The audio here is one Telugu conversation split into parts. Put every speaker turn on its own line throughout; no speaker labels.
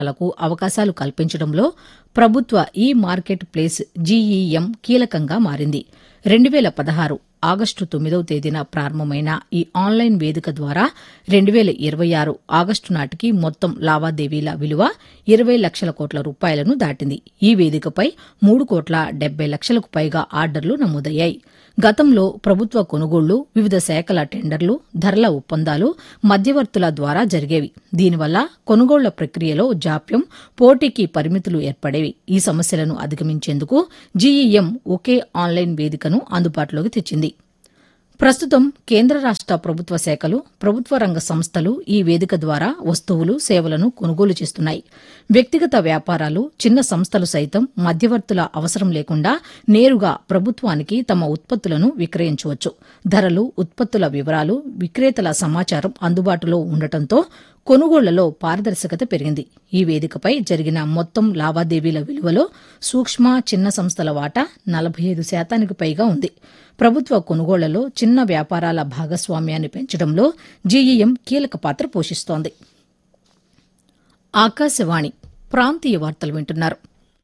లకు అవకాశాలు కల్పించడంలో ప్రభుత్వ ఈ మార్కెట్ ప్లేస్ జీఈఎం కీలకంగా మారింది రెండు వేల పదహారు ఆగస్టు తొమ్మిదవ తేదీన ప్రారంభమైన ఈ ఆన్లైన్ వేదిక ద్వారా రెండు వేల ఇరవై ఆరు ఆగస్టు నాటికి మొత్తం లావాదేవీల విలువ ఇరవై లక్షల కోట్ల రూపాయలను దాటింది ఈ వేదికపై మూడు కోట్ల డెబ్బై లక్షలకు పైగా ఆర్డర్లు నమోదయ్యాయి గతంలో ప్రభుత్వ కొనుగోళ్లు వివిధ శాఖల టెండర్లు ధరల ఒప్పందాలు మధ్యవర్తుల ద్వారా జరిగేవి దీనివల్ల కొనుగోళ్ల ప్రక్రియలో జాప్యం పోటీకి పరిమితులు ఏర్పడేవి ఈ సమస్యలను అధిగమించేందుకు జీఈఎం ఒకే ఆన్లైన్ వేదికను అందుబాటులోకి తెచ్చింది ప్రస్తుతం కేంద్ర రాష్ట ప్రభుత్వ శాఖలు ప్రభుత్వ రంగ సంస్థలు ఈ వేదిక ద్వారా వస్తువులు సేవలను కొనుగోలు చేస్తున్నాయి వ్యక్తిగత వ్యాపారాలు చిన్న సంస్థలు సైతం మధ్యవర్తుల అవసరం లేకుండా నేరుగా ప్రభుత్వానికి తమ ఉత్పత్తులను విక్రయించవచ్చు ధరలు ఉత్పత్తుల వివరాలు విక్రేతల సమాచారం అందుబాటులో ఉండటంతో కొనుగోళ్లలో పారదర్శకత పెరిగింది ఈ వేదికపై జరిగిన మొత్తం లావాదేవీల విలువలో సూక్ష్మ చిన్న సంస్థల వాటా నలభై ఐదు శాతానికి పైగా ఉంది ప్రభుత్వ కొనుగోళ్లలో చిన్న వ్యాపారాల భాగస్వామ్యాన్ని పెంచడంలో జీఈఎం కీలక పాత్ర పోషిస్తోంది ఆకాశవాణి ప్రాంతీయ వార్తలు వింటున్నారు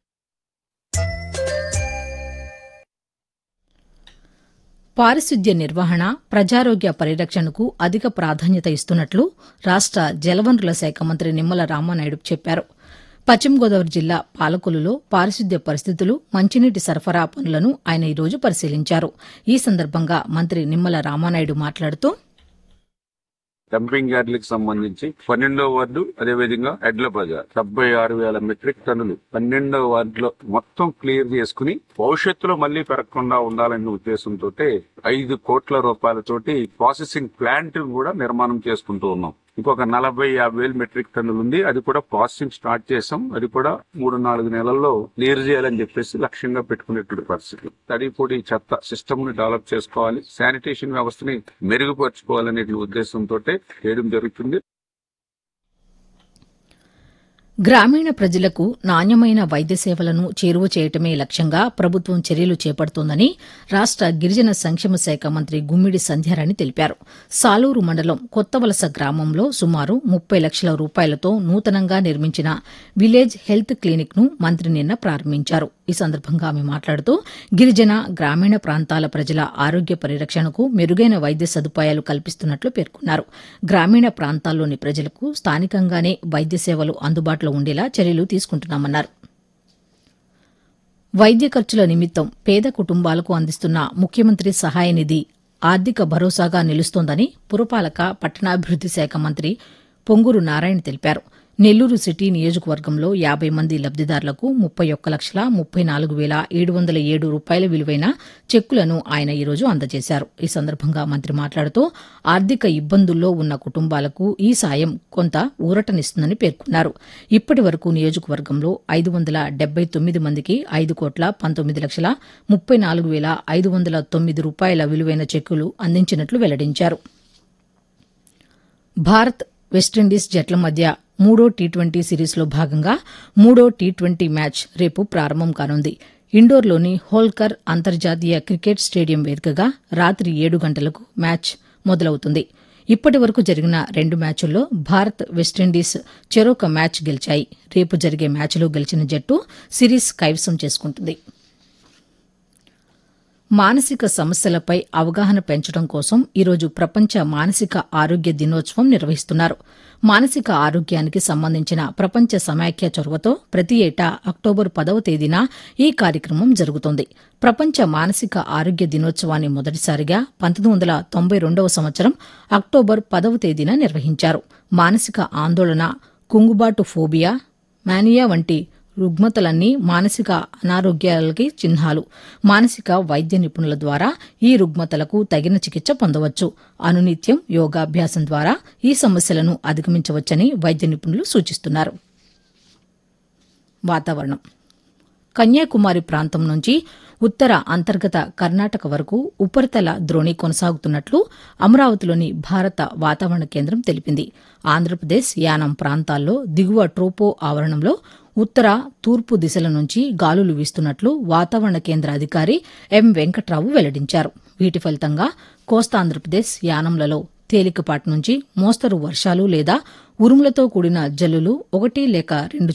పారిశుద్ధ్య నిర్వహణ ప్రజారోగ్య పరిరక్షణకు అధిక ప్రాధాన్యత ఇస్తున్నట్లు రాష్ట జలవనరుల శాఖ మంత్రి నిమ్మల రామానాయుడు చెప్పారు పశ్చిమ గోదావరి జిల్లా పాలకొలులో పారిశుద్ధ్య పరిస్థితులు మంచినీటి సరఫరా పనులను ఆయన ఈరోజు పరిశీలించారు ఈ సందర్భంగా మంత్రి నిమ్మల రామానాయుడు మాట్లాడుతూ
డంపింగ్ యార్డులకు సంబంధించి పన్నెండవ వార్డు అదేవిధంగా ఎడ్ల బజార్ డెబ్బై ఆరు వేల మెట్రిక్ టన్నులు పన్నెండవ వార్డులో మొత్తం క్లియర్ చేసుకుని భవిష్యత్తులో మళ్లీ పెరగకుండా ఉండాలనే ఉద్దేశంతో ఐదు కోట్ల రూపాయలతోటి ప్రాసెసింగ్ ప్లాంట్ కూడా నిర్మాణం చేసుకుంటూ ఉన్నాం ఇంకొక నలభై యాభై వేలు మెట్రిక్ టన్నులు ఉంది అది కూడా ప్రాసెసింగ్ స్టార్ట్ చేసాం అది కూడా మూడు నాలుగు నెలల్లో క్లియర్ చేయాలని చెప్పేసి లక్ష్యంగా పెట్టుకునేటువంటి పరిస్థితి తడి పొడి చెత్త సిస్టమ్ ని డెవలప్ చేసుకోవాలి శానిటేషన్ వ్యవస్థని మెరుగుపరుచుకోవాలనే ఉద్దేశంతో చేయడం జరుగుతుంది
గ్రామీణ ప్రజలకు నాణ్యమైన వైద్య సేవలను చేరువ చేయటమే లక్ష్యంగా ప్రభుత్వం చర్యలు చేపడుతోందని రాష్ట గిరిజన సంక్షేమ శాఖ మంత్రి గుమ్మిడి సంధ్యారాణి తెలిపారు సాలూరు మండలం కొత్తవలస గ్రామంలో సుమారు ముప్పై లక్షల రూపాయలతో నూతనంగా నిర్మించిన విలేజ్ హెల్త్ క్లినిక్ ను మంత్రి నిన్న ప్రారంభించారు ఈ సందర్భంగా ఆమె మాట్లాడుతూ గిరిజన గ్రామీణ ప్రాంతాల ప్రజల ఆరోగ్య పరిరక్షణకు మెరుగైన వైద్య సదుపాయాలు కల్పిస్తున్నట్లు పేర్కొన్నారు గ్రామీణ ప్రాంతాల్లోని ప్రజలకు స్థానికంగానే వైద్య సేవలు అందుబాటులో ఉండేలా చర్యలు తీసుకుంటున్నామన్నారు వైద్య ఖర్చుల నిమిత్తం పేద కుటుంబాలకు అందిస్తున్న ముఖ్యమంత్రి సహాయ నిధి ఆర్థిక భరోసాగా నిలుస్తోందని పురపాలక పట్టణాభివృద్ది శాఖ మంత్రి పొంగూరు నారాయణ తెలిపారు నెల్లూరు సిటీ నియోజకవర్గంలో యాబై మంది లబ్దిదారులకు ముప్పై ఒక్క లక్షల ముప్పై నాలుగు వేల ఏడు వందల ఏడు రూపాయల విలువైన చెక్కులను ఆయన ఈరోజు అందజేశారు ఈ సందర్భంగా మంత్రి మాట్లాడుతూ ఆర్థిక ఇబ్బందుల్లో ఉన్న కుటుంబాలకు ఈ సాయం కొంత ఊరటనిస్తుందని పేర్కొన్నారు ఇప్పటి వరకు నియోజకవర్గంలో ఐదు వందల డెబ్బై తొమ్మిది మందికి ఐదు కోట్ల పంతొమ్మిది లక్షల ముప్పై నాలుగు వేల ఐదు వందల తొమ్మిది రూపాయల విలువైన చెక్కులు అందించినట్లు వెల్లడించారు భారత్ వెస్టిండీస్ జట్ల మధ్య మూడో టీ ట్వంటీ సిరీస్లో భాగంగా మూడో టీ ట్వంటీ మ్యాచ్ రేపు ప్రారంభం కానుంది ఇండోర్లోని హోల్కర్ అంతర్జాతీయ క్రికెట్ స్టేడియం వేదికగా రాత్రి ఏడు గంటలకు మ్యాచ్ మొదలవుతుంది ఇప్పటి వరకు జరిగిన రెండు మ్యాచుల్లో భారత్ వెస్టిండీస్ చెరొక మ్యాచ్ గెలిచాయి రేపు జరిగే మ్యాచ్లో గెలిచిన జట్టు సిరీస్ కైవసం చేసుకుంటుంది మానసిక సమస్యలపై అవగాహన పెంచడం కోసం ఈరోజు ప్రపంచ మానసిక ఆరోగ్య దినోత్సవం నిర్వహిస్తున్నారు మానసిక ఆరోగ్యానికి సంబంధించిన ప్రపంచ సమాఖ్య చొరవతో ప్రతి ఏటా అక్టోబర్ పదవ తేదీన ఈ కార్యక్రమం జరుగుతోంది ప్రపంచ మానసిక ఆరోగ్య దినోత్సవాన్ని మొదటిసారిగా పంతొమ్మిది వందల తొంభై రెండవ సంవత్సరం అక్టోబర్ పదవ తేదీన నిర్వహించారు మానసిక ఆందోళన కుంగుబాటు ఫోబియా మానియా వంటి రుగ్మతలన్నీ మానసిక అనారోగ్యాలకి చిహ్నాలు మానసిక వైద్య నిపుణుల ద్వారా ఈ రుగ్మతలకు తగిన చికిత్స పొందవచ్చు అనునిత్యం యోగాభ్యాసం ద్వారా ఈ సమస్యలను అధిగమించవచ్చని వైద్య నిపుణులు సూచిస్తున్నారు వాతావరణం కన్యాకుమారి ప్రాంతం నుంచి ఉత్తర అంతర్గత కర్ణాటక వరకు ఉపరితల ద్రోణి కొనసాగుతున్నట్లు అమరావతిలోని భారత వాతావరణ కేంద్రం తెలిపింది ఆంధ్రప్రదేశ్ యానం ప్రాంతాల్లో దిగువ ట్రోపో ఆవరణంలో ఉత్తర తూర్పు దిశల నుంచి గాలులు వీస్తున్నట్లు వాతావరణ కేంద్ర అధికారి ఎం వెంకట్రావు వెల్లడించారు వీటి ఫలితంగా కోస్తాంధ్రప్రదేశ్ యానంలలో తేలికపాటి నుంచి మోస్తరు వర్షాలు లేదా ఉరుములతో కూడిన జల్లులు ఒకటి లేక రెండు